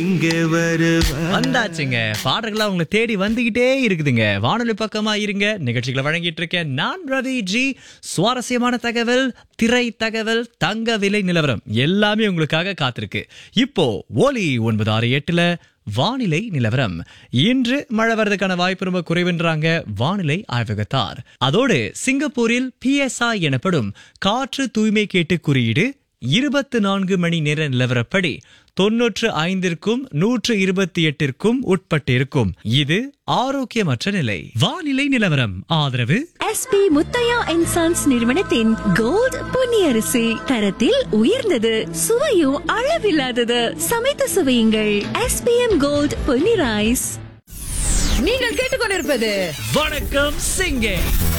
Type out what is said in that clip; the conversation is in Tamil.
இங்கே வருவ வந்தாச்சுங்க பாடல்களா உங்களை தேடி வந்துகிட்டே இருக்குதுங்க வானொலி பக்கமா இருங்க நிகழ்ச்சிகளை வழங்கிட்டு இருக்கேன் நான் ரவி ஜி சுவாரஸ்யமான தகவல் திரை தகவல் தங்க விலை நிலவரம் எல்லாமே உங்களுக்காக காத்திருக்கு இப்போ ஒலி ஒன்பது ஆறு எட்டுல வானிலை நிலவரம் இன்று மழை வர்றதுக்கான வாய்ப்பு ரொம்ப குறைவுன்றாங்க வானிலை ஆய்வகத்தார் அதோடு சிங்கப்பூரில் பிஎஸ்ஐ எனப்படும் காற்று தூய்மை கேட்டு குறியீடு இருபத்து நான்கு மணி நேர நிலவரப்படி தொன்னூற்று ஐந்திற்கும் நூற்று இருபத்தி எட்டிற்கும் உட்பட்டிருக்கும் இது ஆரோக்கியமற்ற நிலை வானிலை நிலவரம் ஆதரவு எஸ்பி முத்தையா அண்ட் சன்ஸ் நிறுவனத்தின் கோல்ட் பொன்னியரிசி தரத்தில் உயர்ந்தது சுவையும் அளவில்லாதது சமைத்து சுவையுங்கள் எஸ்பிஎம் கோல்ட் பொன்னி ரைஸ் நீங்கள் கேட்டுக்கொண்டிருப்பது வணக்கம் சிங்கே